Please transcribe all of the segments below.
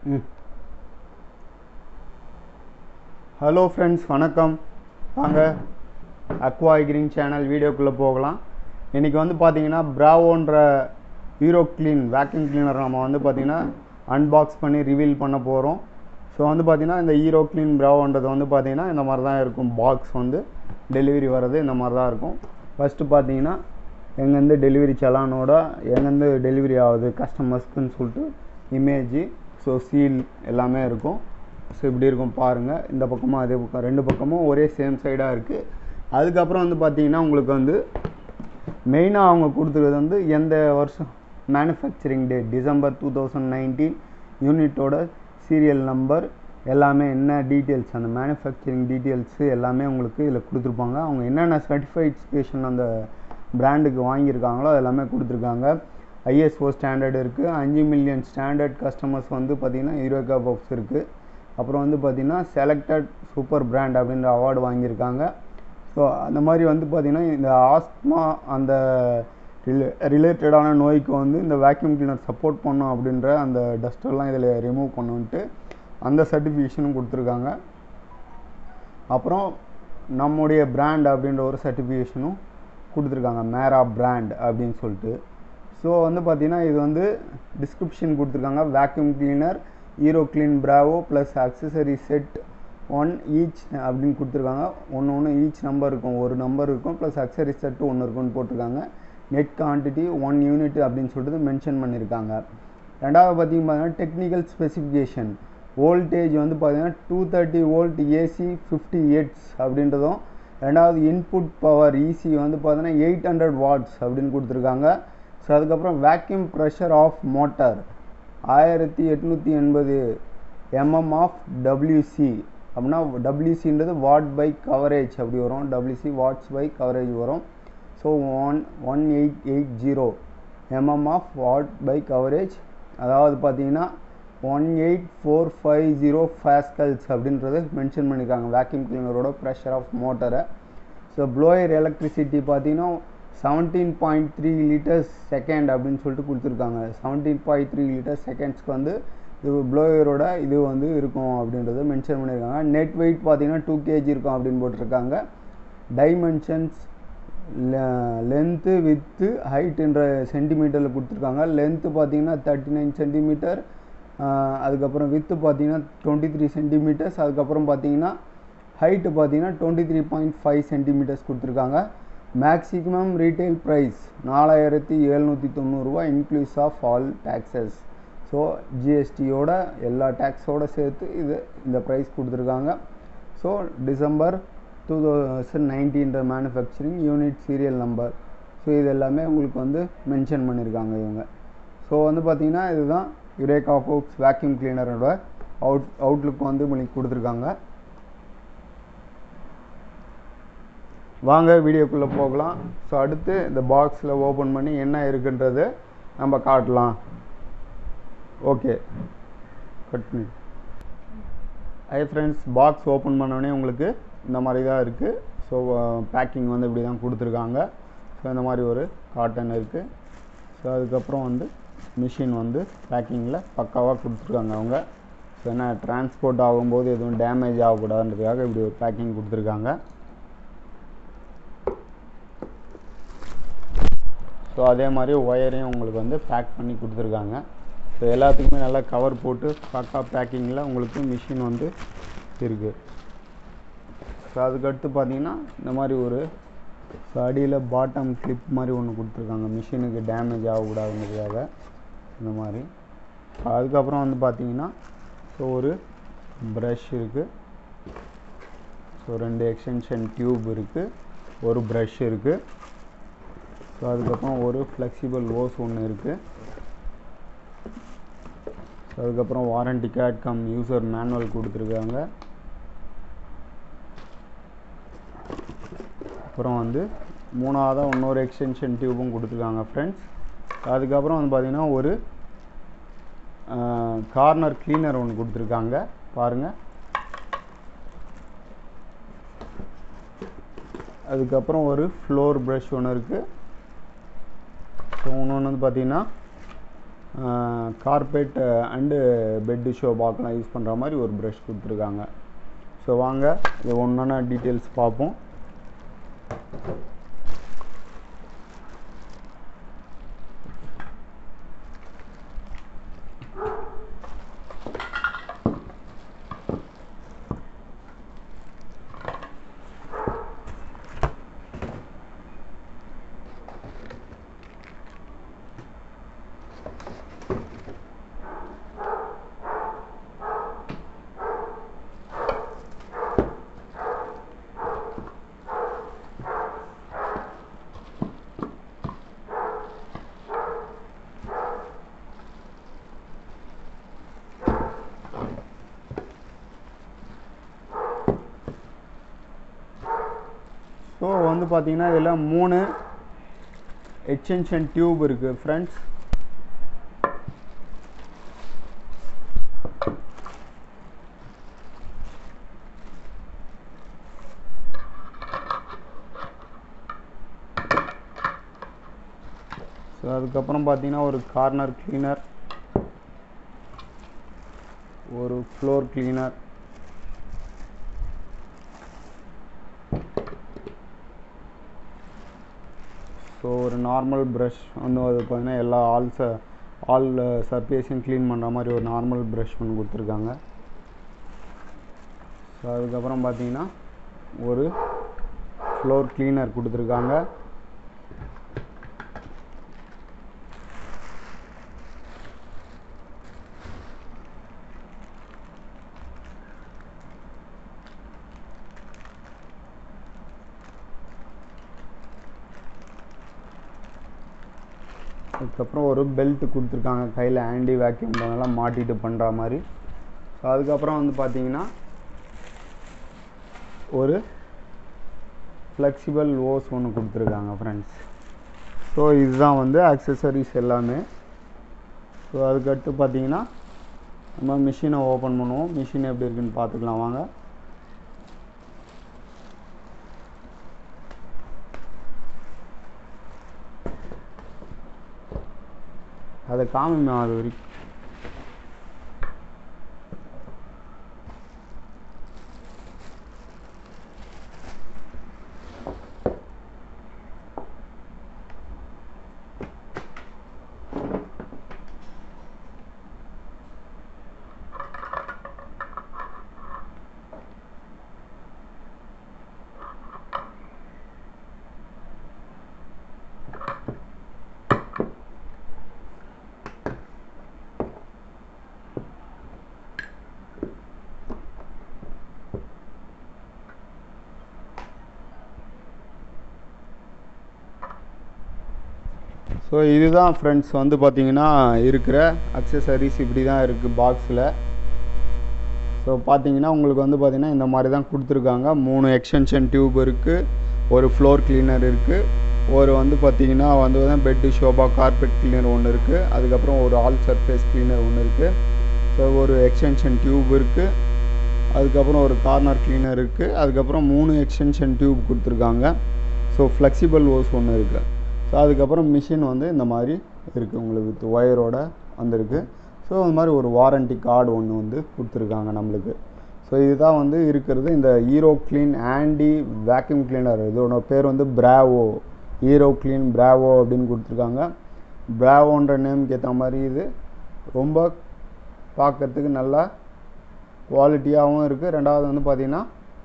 ம் hello friends வணக்கம் வாங்க அக்வா கிரீன் சேனல் வீடியோக்குள்ளே போகலாம் இன்றைக்கி வந்து பார்த்தீங்கன்னா ப்ராவோன்ற ஹீரோ க்ளீன் வேக்யூம் கிளீனர் நம்ம வந்து பார்த்தீங்கன்னா அன்பாக்ஸ் பண்ணி ரிவீல் பண்ண போகிறோம் ஸோ வந்து பார்த்தீங்கன்னா இந்த ஹீரோ க்ளீன் ப்ராவோன்றது வந்து பார்த்தீங்கன்னா இந்த மாதிரி தான் இருக்கும் பாக்ஸ் வந்து டெலிவரி வர்றது இந்த மாதிரி தான் இருக்கும் ஃபஸ்ட்டு பார்த்தீங்கன்னா எங்கேருந்து டெலிவரி சலானோட எங்கேருந்து டெலிவரி ஆகுது கஸ்டமர்ஸ்க்குன்னு சொல்லிட்டு இமேஜி ஸோ சீல் எல்லாமே இருக்கும் ஸோ இப்படி இருக்கும் பாருங்கள் இந்த பக்கமும் அதே பக்கம் ரெண்டு பக்கமும் ஒரே சேம் சைடாக இருக்குது அதுக்கப்புறம் வந்து பார்த்தீங்கன்னா உங்களுக்கு வந்து மெயினாக அவங்க கொடுத்துருக்கிறது வந்து எந்த வருஷம் manufacturing date December two thousand nineteen யூனிட்டோட சீரியல் நம்பர் எல்லாமே என்ன டீட்டெயில்ஸ் அந்த மேனுஃபேக்சரிங் டீட்டெயில்ஸு எல்லாமே உங்களுக்கு இதில் கொடுத்துருப்பாங்க அவங்க என்னென்ன சர்டிஃபைட்ஸ்கேஷன் அந்த பிராண்டுக்கு வாங்கியிருக்காங்களோ அது எல்லாமே கொடுத்துருக்காங்க ஐஎஸ்ஓ ஸ்டாண்டர்ட் இருக்குது அஞ்சு மில்லியன் ஸ்டாண்டர்ட் கஸ்டமர்ஸ் வந்து பார்த்திங்கன்னா ஹீரோகா பப்ஸ் இருக்குது அப்புறம் வந்து பார்த்திங்கன்னா செலக்டட் சூப்பர் பிராண்ட் அப்படின்ற அவார்டு வாங்கியிருக்காங்க ஸோ அந்த மாதிரி வந்து பார்த்திங்கன்னா இந்த ஆஸ்மா அந்த ரிலே ரிலேட்டடான நோய்க்கு வந்து இந்த வேக்யூம் கிளீனர் சப்போர்ட் பண்ணும் அப்படின்ற அந்த டஸ்டெல்லாம் இதில் ரிமூவ் பண்ணுன்ட்டு அந்த சர்டிஃபிகேஷனும் கொடுத்துருக்காங்க அப்புறம் நம்முடைய பிராண்ட் அப்படின்ற ஒரு சர்டிஃபிகேஷனும் கொடுத்துருக்காங்க மேரா பிராண்ட் அப்படின்னு சொல்லிட்டு ஸோ வந்து பார்த்திங்கன்னா இது வந்து டிஸ்கிரிப்ஷன் கொடுத்துருக்காங்க vacuum cleaner Hero Clean Bravo plus accessory set one each அப்படின்னு கொடுத்துருக்காங்க ஒன்று ஒன்று ஈச் நம்பர் இருக்கும் ஒரு நம்பர் இருக்கும் ப்ளஸ் அக்சரி செட்டு ஒன்று இருக்கும்னு போட்டிருக்காங்க நெட் குவான்டிட்டி ஒன் யூனிட் அப்படின்னு சொல்லிட்டு மென்ஷன் பண்ணியிருக்காங்க ரெண்டாவது பார்த்திங்க பார்த்தீங்கன்னா டெக்னிக்கல் ஸ்பெசிஃபிகேஷன் வோல்டேஜ் வந்து பார்த்திங்கன்னா two thirty volt AC fifty hertz அப்படின்றதும் ரெண்டாவது இன்புட் பவர் இசி வந்து பார்த்தீங்கன்னா எயிட் ஹண்ட்ரட் வாட்ஸ் அப்படின்னு கொடுத்துருக்காங்க ஸோ அதுக்கப்புறம் வேக்யூம் ப்ரெஷர் ஆஃப் மோட்டார் ஆயிரத்தி எட்நூற்றி எண்பது எம்எம் ஆஃப் டபிள்யூசி அப்படின்னா டபிள்யூசின்றது வாட் பை கவரேஜ் அப்படி வரும் டபிள்யூசி வாட்ஸ் பை கவரேஜ் வரும் so one one eight eight zero mm of water by coverage அதாவது பார்த்தீங்கன்னா one eight four five zero pascals அப்படின்றத மென்ஷன் பண்ணியிருக்காங்க வேக்யூம் கிளீனரோட ப்ரெஷர் ஆஃப் மோட்டரை ஸோ ப்ளோயர் எலக்ட்ரிசிட்டி பார்த்தீங்கன்னா seventeen point three litres second அப்படின்னு சொல்லிட்டு கொடுத்துருக்காங்க செவன்டீன் பாயிண்ட் த்ரீ லிட்டர்ஸ் செகண்ட்ஸ்க்கு வந்து இது ப்ளோயரோட இது வந்து இருக்கும் அப்படின்றத மென்ஷன் பண்ணியிருக்காங்க நெட் வெயிட் பார்த்தீங்கன்னா டூ கேஜி இருக்கும் அப்படின்னு போட்டிருக்காங்க டைமென்ஷன்ஸ் லென்த்து வித்து ஹைட்டுன்ற சென்டிமீட்டரில் கொடுத்துருக்காங்க லென்த்து பார்த்தீங்கன்னா தேர்ட்டி நைன் சென்டிமீட்டர் அதுக்கப்புறம் வித்து பார்த்தீங்கன்னா டுவெண்ட்டி த்ரீ சென்டிமீட்டர்ஸ் அதுக்கப்புறம் பார்த்தீங்கன்னா ஹைட்டு பார்த்தீங்கன்னா twenty three point five centimetres கொடுத்துருக்காங்க மேக்ஸிமம் ரீட்டைல் ப்ரைஸ் நாலாயிரத்தி எழுநூற்றி தொண்ணூறுரூவா inclusive of all taxes so ஜிஎஸ்டியோட எல்லா டேக்ஸோடு சேர்த்து இது இந்த ப்ரைஸ் கொடுத்துருக்காங்க ஸோ டிசம்பர் டூ தௌசண்ட் நைன்டீன்ற manufacturing unit serial number so இது எல்லாமே உங்களுக்கு வந்து மென்ஷன் பண்ணியிருக்காங்க இவங்க ஸோ வந்து பார்த்திங்கன்னா இதுதான் யுரேகா ஃபோக்ஸ் வேக்யூம் கிளீனரோட அவுட் அவுட்லுக் வந்து உங்களுக்கு கொடுத்துருக்காங்க வாங்க வீடியோக்குள்ளே போகலாம் ஸோ அடுத்து இந்த பாக்ஸில் ஓப்பன் பண்ணி என்ன இருக்குன்றது நம்ம காட்டலாம் ஓகே கட் பண்ணி ஐ ஃப்ரெண்ட்ஸ் பாக்ஸ் ஓப்பன் பண்ணோடனே உங்களுக்கு இந்த மாதிரி தான் இருக்குது ஸோ பேக்கிங் வந்து இப்படி தான் கொடுத்துருக்காங்க ஸோ இந்த மாதிரி ஒரு காட்டன் இருக்குது ஸோ அதுக்கப்புறம் வந்து மிஷின் வந்து பேக்கிங்கில் பக்காவாக கொடுத்துருக்காங்க அவங்க ஸோ என்ன டிரான்ஸ்போர்ட் ஆகும்போது எதுவும் டேமேஜ் ஆகக்கூடாதுன்றதுக்காக இப்படி ஒரு பேக்கிங் கொடுத்துருக்காங்க ஸோ அதே மாதிரி ஒயரையும் உங்களுக்கு வந்து பேக் பண்ணி கொடுத்துருக்காங்க ஸோ எல்லாத்துக்குமே நல்லா கவர் போட்டு பக்கா பேக்கிங்கில் உங்களுக்கு மிஷின் வந்து இருக்குது ஸோ அதுக்கடுத்து பார்த்தீங்கன்னா இந்த மாதிரி ஒரு ஸோ அடியில் பாட்டம் கிளிப் மாதிரி ஒன்று கொடுத்துருக்காங்க மிஷினுக்கு டேமேஜ் ஆகக்கூடாதுன்றதுக்காக இந்த மாதிரி அதுக்கப்புறம் வந்து பார்த்தீங்கன்னா ஸோ ஒரு ப்ரஷ் இருக்குது ஸோ ரெண்டு எக்ஸ்டென்ஷன் டியூப் இருக்குது ஒரு ப்ரஷ் இருக்குது ஸோ அதுக்கப்புறம் ஒரு ஃப்ளெக்சிபிள் ஓஸ் ஒன்று இருக்குது ஸோ அதுக்கப்புறம் warranty card cum user manual கொடுத்துருக்காங்க அப்புறம் வந்து மூணாவதாக இன்னொரு எக்ஸ்டென்ஷன் டியூபும் கொடுத்துருக்காங்க ஃப்ரெண்ட்ஸ் அதுக்கப்புறம் வந்து பார்த்திங்கன்னா ஒரு கார்னர் க்ளீனர் ஒன்று கொடுத்துருக்காங்க பாருங்கள் அதுக்கப்புறம் ஒரு ஃப்ளோர் ப்ரஷ் ஒன்று இருக்குது ஸோ இன்னொன்று வந்து பார்த்திங்கன்னா கார்பெட் அண்டு பெட்டு ஷோ பார்க்கலாம் யூஸ் பண்ணுற மாதிரி ஒரு ப்ரஷ் கொடுத்துருக்காங்க ஸோ வாங்க இது ஒன்றா டீட்டெயில்ஸ் பார்ப்போம் ஸோ வந்து பார்த்தீங்கன்னா இதில் மூணு எக்ஸ்டென்ஷன் டியூப் இருக்குது ஃப்ரெண்ட்ஸ் ஸோ அதுக்கப்புறம் பார்த்தீங்கன்னா ஒரு கார்னர் கிளீனர் ஒரு ஃப்ளோர் கிளீனர் ஸோ ஒரு நார்மல் ப்ரஷ் வந்து அது பார்த்தீங்கன்னா எல்லா ஆல் ச ஆல் சர்ஃபேஸையும் க்ளீன் பண்ணுற மாதிரி ஒரு நார்மல் ப்ரஷ் ஒன்று கொடுத்துருக்காங்க ஸோ அதுக்கப்புறம் பார்த்தீங்கன்னா ஒரு ஃப்ளோர் க்ளீனர் கொடுத்துருக்காங்க அதுக்கப்புறம் ஒரு பெல்ட் கொடுத்துருக்காங்க கையில் ஆன்டி வேக்யூம் பண்ணலாம் மாட்டிட்டு பண்ணுற மாதிரி ஸோ அதுக்கப்புறம் வந்து பார்த்தீங்கன்னா ஒரு ஃப்ளெக்சிபிள் ஓஸ் ஒன்று கொடுத்துருக்காங்க ஃப்ரெண்ட்ஸ் ஸோ இதுதான் வந்து அக்சசரிஸ் எல்லாமே ஸோ அதுக்கடுத்து பார்த்தீங்கன்னா நம்ம மிஷினை ஓப்பன் பண்ணுவோம் மிஷின் எப்படி இருக்குன்னு பார்த்துக்கலாம் வாங்க அதை காமிமா அது வரைக்கும் ஸோ இதுதான் ஃப்ரெண்ட்ஸ் வந்து பார்த்தீங்கன்னா இருக்கிற அக்சசரிஸ் இப்படி தான் இருக்குது பாக்ஸில் ஸோ பார்த்தீங்கன்னா உங்களுக்கு வந்து பார்த்தீங்கன்னா இந்த மாதிரி தான் கொடுத்துருக்காங்க மூணு எக்ஸ்டென்ஷன் டியூப் இருக்குது ஒரு ஃப்ளோர் கிளீனர் இருக்குது ஒரு வந்து பார்த்தீங்கன்னா வந்து பெட்டு ஷோபா கார்பெட் கிளீனர் ஒன்று இருக்குது அதுக்கப்புறம் ஒரு ஆல் சர்ஃபேஸ் கிளீனர் ஒன்று இருக்குது ஸோ ஒரு எக்ஸ்டென்ஷன் டியூப் இருக்குது அதுக்கப்புறம் ஒரு கார்னர் கிளீனர் இருக்குது அதுக்கப்புறம் மூணு எக்ஸ்டென்ஷன் டியூப் கொடுத்துருக்காங்க ஸோ ஃப்ளெக்சிபிள் ஓஸ் ஒன்று இருக்குது ஸோ அதுக்கப்புறம் மிஷின் வந்து இந்த மாதிரி இருக்குது உங்களுக்கு வித் ஒயரோட வந்திருக்கு ஸோ இந்த மாதிரி ஒரு வாரண்டி கார்டு ஒன்று வந்து கொடுத்துருக்காங்க நம்மளுக்கு ஸோ இதுதான் வந்து இருக்கிறது இந்த Hero Clean handy vacuum cleaner இதோட பேர் வந்து பிராவோ ஹீரோ க்ளீன் பிராவோ அப்படின்னு கொடுத்துருக்காங்க பிராவோன்ற நேமுக்கு ஏற்ற மாதிரி இது ரொம்ப பார்க்கறதுக்கு நல்லா குவாலிட்டியாகவும் இருக்குது ரெண்டாவது வந்து பார்த்திங்கன்னா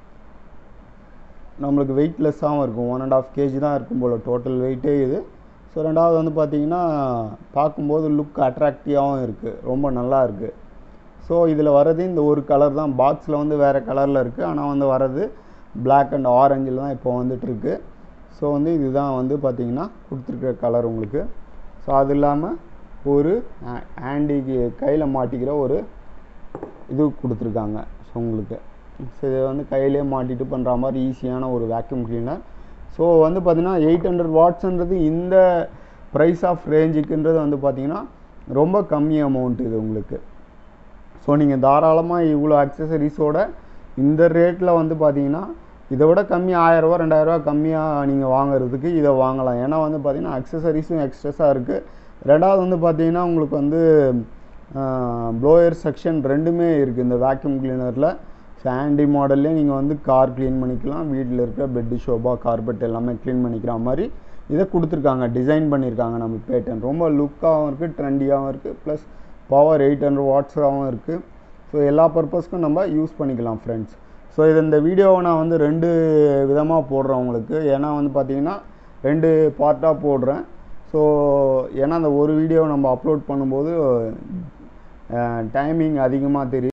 நம்மளுக்கு வெயிட்லெஸ்ஸாகவும் இருக்கும் ஒன் அண்ட் ஆஃப் கேஜி தான் இருக்கும் போல் டோட்டல் வெயிட்டே இது ஸோ ரெண்டாவது வந்து பார்த்திங்கன்னா பார்க்கும்போது லுக் அட்ராக்டிவாகவும் இருக்குது ரொம்ப நல்லா இருக்குது ஸோ இதில் வர்றது இந்த ஒரு கலர் தான் பாக்ஸில் வந்து வேறு கலரில் இருக்குது ஆனால் வந்து வர்றது பிளாக் அண்ட் ஆரஞ்சில் தான் இப்போ வந்துட்டுருக்கு ஸோ வந்து இதுதான் வந்து பார்த்திங்கன்னா கொடுத்துருக்குற கலர் உங்களுக்கு ஸோ அது இல்லாமல் ஒரு ஆண்டிக்கு கையில் மாட்டிக்கிற ஒரு இது கொடுத்துருக்காங்க ஸோ உங்களுக்கு ஸோ இதை வந்து கையிலே மாட்டிட்டு பண்ணுற மாதிரி ஈஸியான ஒரு வேக்யூம் கிளீனர் ஸோ வந்து பார்த்திங்கன்னா எயிட் ஹண்ட்ரட் வாட்ஸ்ன்றது இந்த ப்ரைஸ் ஆஃப் ரேஞ்சுக்குன்றது வந்து பார்த்திங்கன்னா ரொம்ப கம்மி அமௌண்ட் இது உங்களுக்கு ஸோ நீங்கள் தாராளமாக இவ்வளோ அக்சசரிஸோட இந்த ரேட்டில் வந்து பார்த்தீங்கன்னா இதை விட கம்மி ஆயிரரூவா ரெண்டாயிரரூவா கம்மியாக நீங்கள் வாங்குறதுக்கு இதை வாங்கலாம் ஏன்னா வந்து பார்த்தீங்கன்னா அக்சசரிஸும் எக்ஸ்ட்ரஸாக இருக்குது ரெண்டாவது வந்து பார்த்தீங்கன்னா உங்களுக்கு வந்து ப்ளோயர் செக்ஷன் ரெண்டுமே இருக்குது இந்த வேக்யூம் கிளீனரில் சாண்டி மாடல்லே நீங்கள் வந்து கார் க்ளீன் பண்ணிக்கலாம் வீட்டில் இருக்கிற பெட்டு ஷோபா கார்பெட் எல்லாமே க்ளீன் பண்ணிக்கிற மாதிரி இதை கொடுத்துருக்காங்க டிசைன் பண்ணியிருக்காங்க நம்ம பேட்டன் ரொம்ப லுக்காகவும் இருக்குது ட்ரெண்டியாகவும் இருக்குது ப்ளஸ் பவர் எயிட் ஹண்ட்ரட் வாட்ஸாகவும் இருக்குது ஸோ எல்லா பர்பஸ்க்கும் நம்ம யூஸ் பண்ணிக்கலாம் ஃப்ரெண்ட்ஸ் ஸோ இது இந்த வீடியோவை நான் வந்து ரெண்டு விதமாக போடுறேன் உங்களுக்கு ஏன்னா வந்து பார்த்தீங்கன்னா ரெண்டு பார்ட்டாக போடுறேன் ஸோ ஏன்னா அந்த ஒரு வீடியோ நம்ம அப்லோட் பண்ணும்போது டைமிங் அதிகமாக தெரியும்